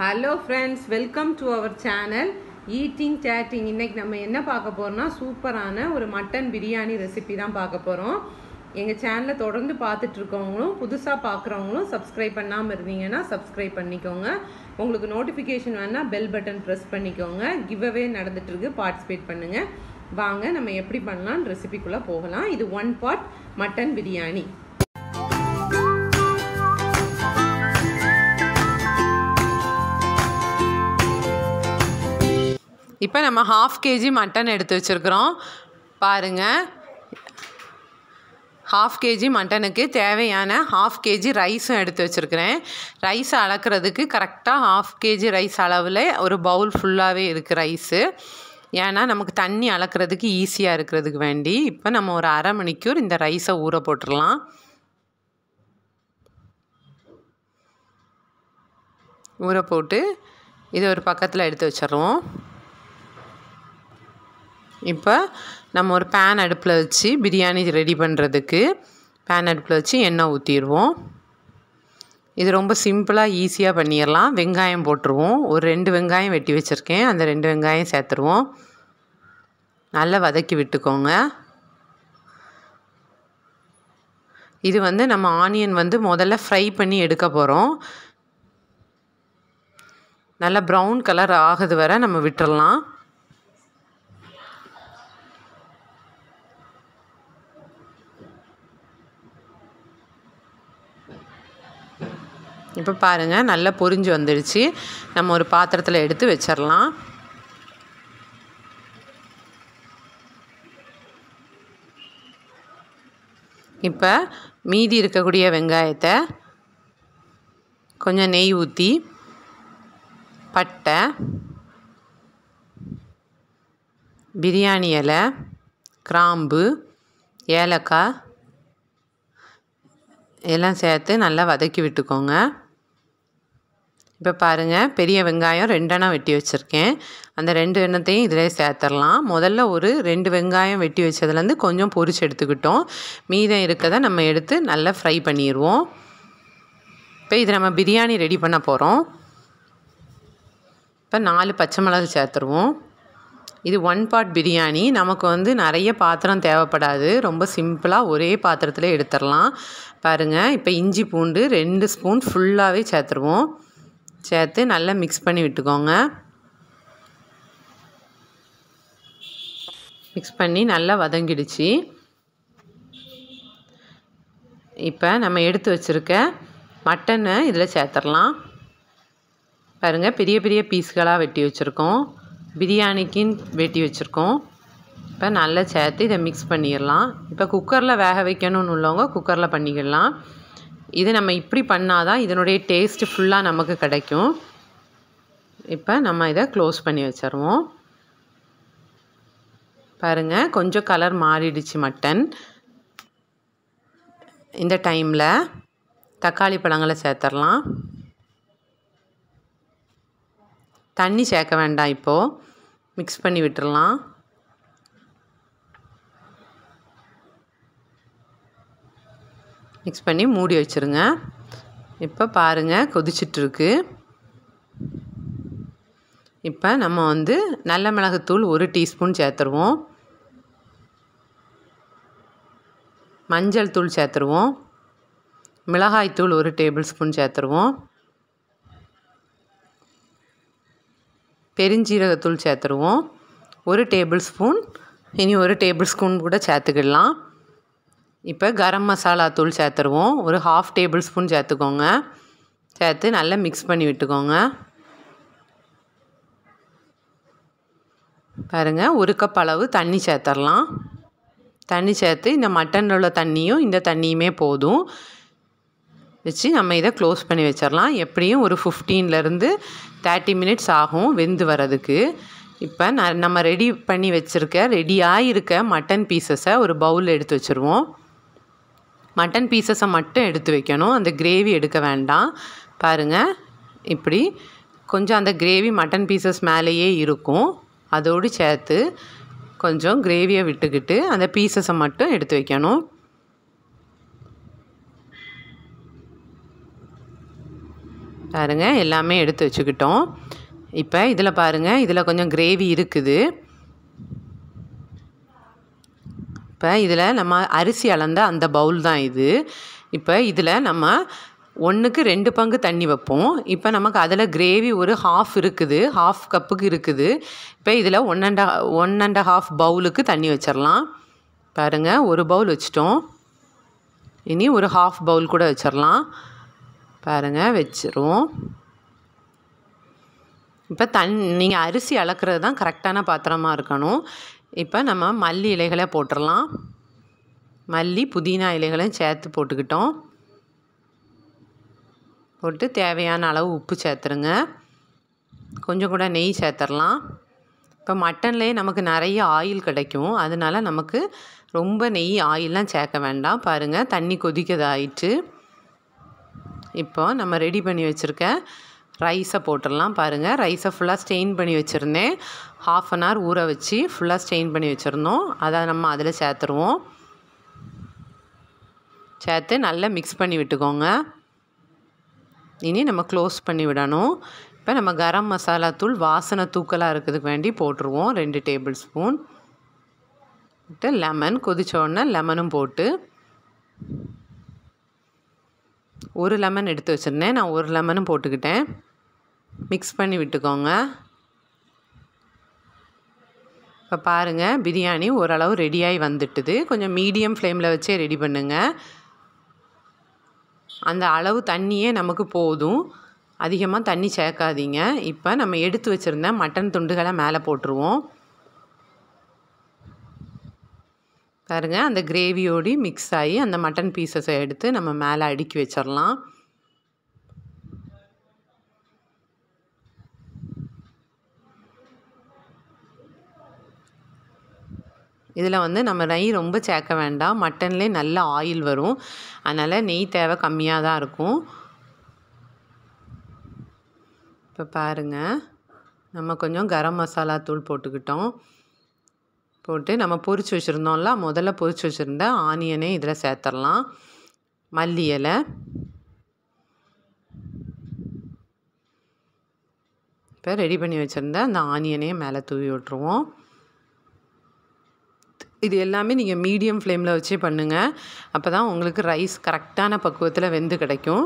hello friends welcome to our channel eating chatting இன்னைக்கு நம்ம என்ன பார்க்க போறோம்னா சூப்பரான ஒரு மட்டன் பிரியாணி ரெசிபி தான் பார்க்க போகிறோம் எங்கள் சேனலை தொடர்ந்து பார்த்துட்டு இருக்கவங்களும் புதுசாக பார்க்குறவங்களும் சப்ஸ்கிரைப் பண்ணாமல் இருந்தீங்கன்னா சப்ஸ்கிரைப் பண்ணிக்கோங்க உங்களுக்கு நோட்டிஃபிகேஷன் வேணால் பெல் பட்டன் ப்ரெஸ் பண்ணிக்கோங்க கிவ்அவே நடந்துட்டுருக்கு பார்ட்டிசிபேட் பண்ணுங்கள் வாங்க நம்ம எப்படி பண்ணலாம் ரெசிபிக்குள்ளே போகலாம் இது ஒன் பாட் மட்டன் பிரியாணி இப்போ நம்ம ஹாஃப் கேஜி மட்டன் எடுத்து வச்சுருக்குறோம் பாருங்கள் ஹாஃப் கேஜி மட்டனுக்கு தேவையான ஹாஃப் கேஜி ரைஸும் எடுத்து வச்சுருக்கிறேன் ரைஸ் அளக்கிறதுக்கு கரெக்டாக ஹாஃப் கேஜி ரைஸ் அளவில் ஒரு பவுல் ஃபுல்லாகவே இருக்குது ரைஸு ஏன்னா நமக்கு தண்ணி அளக்கிறதுக்கு ஈஸியாக இருக்கிறதுக்கு வேண்டி இப்போ நம்ம ஒரு அரை மணிக்கூர் இந்த ரைஸை ஊற போட்டுடலாம் ஊற போட்டு இதை ஒரு பக்கத்தில் எடுத்து வச்சிடுவோம் இப்போ நம்ம ஒரு பேன் அடுப்பில் வச்சு பிரியாணி ரெடி பண்ணுறதுக்கு பேன் அடுப்பில் வச்சு எண்ணெய் ஊற்றிடுவோம் இது ரொம்ப சிம்பிளாக ஈஸியாக பண்ணிடலாம் வெங்காயம் போட்டுருவோம் ஒரு ரெண்டு வெங்காயம் வெட்டி வச்சுருக்கேன் அந்த ரெண்டு வெங்காயம் சேர்த்துருவோம் நல்லா வதக்கி விட்டுக்கோங்க இது வந்து நம்ம ஆனியன் வந்து முதல்ல ஃப்ரை பண்ணி எடுக்க போகிறோம் நல்லா ப்ரௌன் கலர் ஆகுது வரை நம்ம விட்டுறலாம் இப்போ பாருங்கள் நல்லா பொரிஞ்சு வந்துடுச்சு நம்ம ஒரு பாத்திரத்தில் எடுத்து வச்சிடலாம் இப்போ மீதி இருக்கக்கூடிய வெங்காயத்தை கொஞ்சம் நெய் ஊற்றி பட்டை பிரியாணி இலை கிராம்பு ஏலக்காய் எல்லாம் சேர்த்து நல்லா வதக்கி விட்டுக்கோங்க இப்போ பாருங்கள் பெரிய வெங்காயம் ரெண்டெண்ணம் வெட்டி வச்சுருக்கேன் அந்த ரெண்டு எண்ணத்தையும் இதிலே சேர்த்துடலாம் முதல்ல ஒரு ரெண்டு வெங்காயம் வெட்டி வச்சதுலேருந்து கொஞ்சம் பொரிச்சு எடுத்துக்கிட்டோம் மீதம் இருக்கதை நம்ம எடுத்து நல்லா ஃப்ரை பண்ணிடுவோம் இப்போ இது நம்ம பிரியாணி ரெடி பண்ண போகிறோம் இப்போ நாலு பச்சை மிளகு சேர்த்துருவோம் இது ஒன் பாட் பிரியாணி நமக்கு வந்து நிறைய பாத்திரம் தேவைப்படாது ரொம்ப சிம்பிளாக ஒரே பாத்திரத்தில் எடுத்துடலாம் பாருங்கள் இப்போ இஞ்சி பூண்டு ரெண்டு ஸ்பூன் ஃபுல்லாகவே சேர்த்துருவோம் சேர்த்து நல்லா மிக்ஸ் பண்ணி விட்டுக்கோங்க மிக்ஸ் பண்ணி நல்லா வதங்கிடுச்சு இப்போ நம்ம எடுத்து வச்சுருக்க மட்டனை இதில் சேர்த்துடலாம் பாருங்கள் பெரிய பெரிய பீஸ்களாக வெட்டி வச்சுருக்கோம் பிரியாணிக்குன்னு வெட்டி வச்சுருக்கோம் இப்போ நல்லா சேர்த்து இதை மிக்ஸ் பண்ணிடலாம் இப்போ குக்கரில் வேக வைக்கணும்னு உள்ளவங்க குக்கரில் பண்ணிக்கிடலாம் இது நம்ம இப்படி பண்ணால் தான் இதனுடைய டேஸ்ட்டு ஃபுல்லாக நமக்கு கிடைக்கும் இப்போ நம்ம இதை க்ளோஸ் பண்ணி வச்சிருவோம் பாருங்கள் கொஞ்சம் கலர் மாறிடுச்சு மட்டன் இந்த டைமில் தக்காளி பழங்களை சேர்த்துடலாம் தண்ணி சேர்க்க வேண்டாம் இப்போது மிக்ஸ் பண்ணி விட்டுறலாம் மிக்ஸ் பண்ணி மூடி வச்சுருங்க இப்போ பாருங்கள் கொதிச்சிட்ருக்கு இப்போ நம்ம வந்து நல்ல மிளகுத்தூள் ஒரு டீஸ்பூன் சேர்த்துருவோம் மஞ்சள் தூள் சேர்த்துருவோம் மிளகாய்த்தூள் ஒரு டேபிள் ஸ்பூன் சேர்த்துருவோம் பெருஞ்சீரகத்தூள் சேர்த்துருவோம் ஒரு டேபிள் ஸ்பூன் இனி ஒரு டேபிள் ஸ்பூன் கூட சேர்த்துக்கிடலாம் இப்போ கரம் மசாலா தூள் சேர்த்துருவோம் ஒரு ஹாஃப் டேபிள் ஸ்பூன் சேர்த்துக்கோங்க சேர்த்து நல்லா மிக்ஸ் பண்ணி விட்டுக்கோங்க பாருங்கள் ஒரு கப் அளவு தண்ணி சேர்த்துடலாம் தண்ணி சேர்த்து இந்த மட்டனில் உள்ள தண்ணியும் இந்த தண்ணியுமே போதும் வச்சு நம்ம இதை க்ளோஸ் பண்ணி வச்சிடலாம் எப்படியும் ஒரு ஃபிஃப்டீன்லேருந்து தேர்ட்டி மினிட்ஸ் ஆகும் வெந்து வர்றதுக்கு இப்போ நான் நம்ம ரெடி பண்ணி வச்சுருக்க ரெடியாக இருக்க மட்டன் பீசஸை ஒரு பவுலில் எடுத்து வச்சுருவோம் மட்டன் பீசஸை மட்டும் எடுத்து வைக்கணும் அந்த கிரேவி எடுக்க வேண்டாம் பாருங்கள் இப்படி கொஞ்சம் அந்த கிரேவி மட்டன் பீசஸ் மேலேயே இருக்கும் அதோடு சேர்த்து கொஞ்சம் கிரேவியை விட்டுக்கிட்டு அந்த பீசஸை மட்டும் எடுத்து வைக்கணும் பாருங்கள் எல்லாமே எடுத்து வச்சுக்கிட்டோம் இப்போ இதில் பாருங்கள் இதில் கொஞ்சம் கிரேவி இருக்குது இப்போ இதில் நம்ம அரிசி அளந்த அந்த பவுல் தான் இது இப்போ இதில் நம்ம ஒன்றுக்கு ரெண்டு பங்கு தண்ணி வைப்போம் இப்போ நமக்கு அதில் கிரேவி ஒரு ஹாஃப் இருக்குது ஹாஃப் கப்புக்கு இருக்குது இப்போ இதில் one and one and half பவுலுக்கு தண்ணி வச்சிடலாம் பாருங்கள் ஒரு பவுல் வச்சிட்டோம் இனி ஒரு ஹாஃப் பவுல் கூட வச்சிடலாம் பாருங்கள் வச்சிருவோம் இப்போ தண் நீங்கள் அரிசி அளக்கிறது தான் கரெக்டான பாத்திரமா இருக்கணும் இப்போ நம்ம மல்லி இலைகளை போட்டுடலாம் மல்லி புதினா இலைகளையும் சேர்த்து போட்டுக்கிட்டோம் போட்டு தேவையான அளவு உப்பு சேர்த்துருங்க கொஞ்சம் கூட நெய் சேர்த்துடலாம் இப்போ மட்டன்லேயே நமக்கு நிறைய ஆயில் கிடைக்கும் அதனால நமக்கு ரொம்ப நெய் ஆயிலெலாம் சேர்க்க வேண்டாம் பாருங்கள் தண்ணி கொதிக்கதாயிட்டு இப்போ நம்ம ரெடி பண்ணி வச்சுருக்க ரைஸை போட்டுடலாம் பாருங்கள் ரைஸை ஃபுல்லாக ஸ்டெயின் பண்ணி வச்சுருந்தேன் ஹாஃப் அன் ஹவர் ஊற வச்சு ஃபுல்லாக ஸ்டெயின் பண்ணி வச்சுருந்தோம் அதை நம்ம அதில் சேர்த்துருவோம் சேர்த்து நல்லா மிக்ஸ் பண்ணி விட்டுக்கோங்க இனி நம்ம க்ளோஸ் பண்ணி விடணும் இப்போ நம்ம கரம் மசாலா தூள் வாசனை தூக்கலாக இருக்கிறதுக்கு வேண்டி போட்டுருவோம் ரெண்டு டேபிள் ஸ்பூன் விட்டு லெமன் கொதிச்ச உடனே லெமனும் போட்டு ஒரு லெமன் எடுத்து வச்சுருந்தேன் நான் ஒரு லெமனும் போட்டுக்கிட்டேன் மிக்ஸ் பண்ணி விட்டுக்கோங்க இப்போ பாருங்கள் பிரியாணி ஓரளவு ரெடியாகி வந்துட்டுது கொஞ்சம் மீடியம் ஃப்ளேமில் வச்சே ரெடி பண்ணுங்கள் அந்த அளவு தண்ணியே நமக்கு போதும் அதிகமாக தண்ணி சேர்க்காதீங்க இப்போ நம்ம எடுத்து வச்சுருந்த மட்டன் துண்டுகளை மேலே போட்டுருவோம் பாருங்கள் அந்த கிரேவியோடு மிக்ஸ் ஆகி அந்த மட்டன் பீசஸை எடுத்து நம்ம மேலே அடுக்கி வச்சிடலாம் இதில் வந்து நம்ம நெய் ரொம்ப சேர்க்க வேண்டாம் மட்டன்லேயே நல்ல ஆயில் வரும் அதனால் நெய் தேவை கம்மியாக தான் இருக்கும் இப்போ பாருங்கள் நம்ம கொஞ்சம் கரம் மசாலா தூள் போட்டுக்கிட்டோம் போட்டு நம்ம பொரிச்சு வச்சுருந்தோம்ல முதல்ல பொரிச்சு வச்சுருந்த ஆனியனே இதில் சேர்த்துடலாம் மல்லி இலை இப்போ ரெடி பண்ணி வச்சுருந்த அந்த ஆனியனையும் மேலே தூவி விட்ருவோம் இது எல்லாமே நீங்கள் மீடியம் ஃப்ளேமில் வச்சே பண்ணுங்கள் அப்போ தான் உங்களுக்கு ரைஸ் கரெக்டான பக்குவத்தில் வெந்து கிடைக்கும்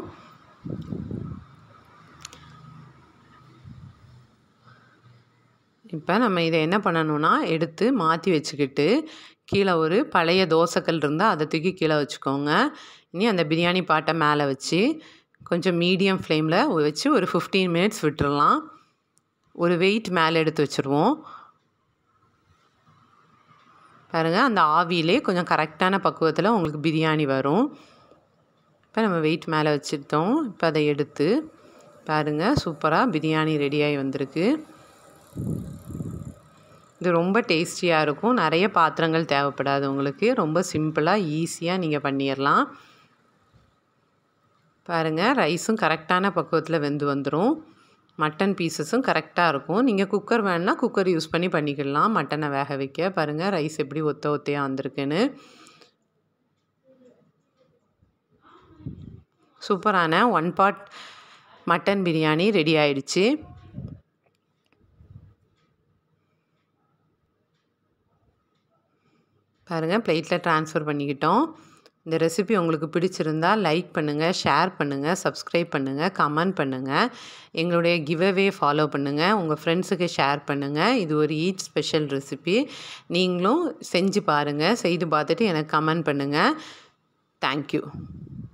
இப்போ நம்ம இதை என்ன பண்ணணும்னா எடுத்து மாற்றி வச்சுக்கிட்டு கீழே ஒரு பழைய தோசைக்கல் இருந்தால் அதை தூக்கி கீழே வச்சுக்கோங்க இனி அந்த பிரியாணி பாட்டை மேலே வச்சு கொஞ்சம் மீடியம் ஃப்ளேமில் வச்சு ஒரு ஃபிஃப்டீன் மினிட்ஸ் விட்டுறலாம் ஒரு வெயிட் மேலே எடுத்து வச்சுருவோம் பாருங்கள் அந்த ஆவியிலே கொஞ்சம் கரெக்டான பக்குவத்தில் உங்களுக்கு பிரியாணி வரும் இப்போ நம்ம வெயிட் மேலே வச்சுட்டோம் இப்போ அதை எடுத்து பாருங்கள் சூப்பராக பிரியாணி ரெடியாகி வந்திருக்கு இது ரொம்ப டேஸ்டியாக இருக்கும் நிறைய பாத்திரங்கள் தேவைப்படாது உங்களுக்கு ரொம்ப சிம்பிளாக ஈஸியாக நீங்கள் பண்ணிடலாம் பாருங்கள் ரைஸும் கரெக்டான பக்குவத்தில் வெந்து வந்துடும் மட்டன் பீசஸும் கரெக்டாக இருக்கும் நீங்கள் குக்கர் வேணுன்னா குக்கர் யூஸ் பண்ணி பண்ணிக்கலாம் மட்டனை வேக வைக்க பாருங்கள் ரைஸ் எப்படி ஒத்த ஒத்தையாக வந்திருக்குன்னு சூப்பரான one pot mutton biryani ready ஆயிடுச்சு பாருங்கள் பிளேட்டில் ட்ரான்ஸ்ஃபர் பண்ணிக்கிட்டோம் இந்த ரெசிபி உங்களுக்கு பிடிச்சிருந்தா லைக் பண்ணுங்கள் ஷேர் பண்ணுங்கள் சப்ஸ்கிரைப் பண்ணுங்கள் கமெண்ட் பண்ணுங்கள் எங்களுடைய கிவ்அவே ஃபாலோ பண்ணுங்கள் உங்கள் ஃப்ரெண்ட்ஸுக்கு ஷேர் பண்ணுங்கள் இது ஒரு ஈட் ஸ்பெஷல் ரெசிபி நீங்களும் செஞ்சு பாருங்கள் செய்து பார்த்துட்டு எனக்கு கமெண்ட் பண்ணுங்கள் தேங்க்யூ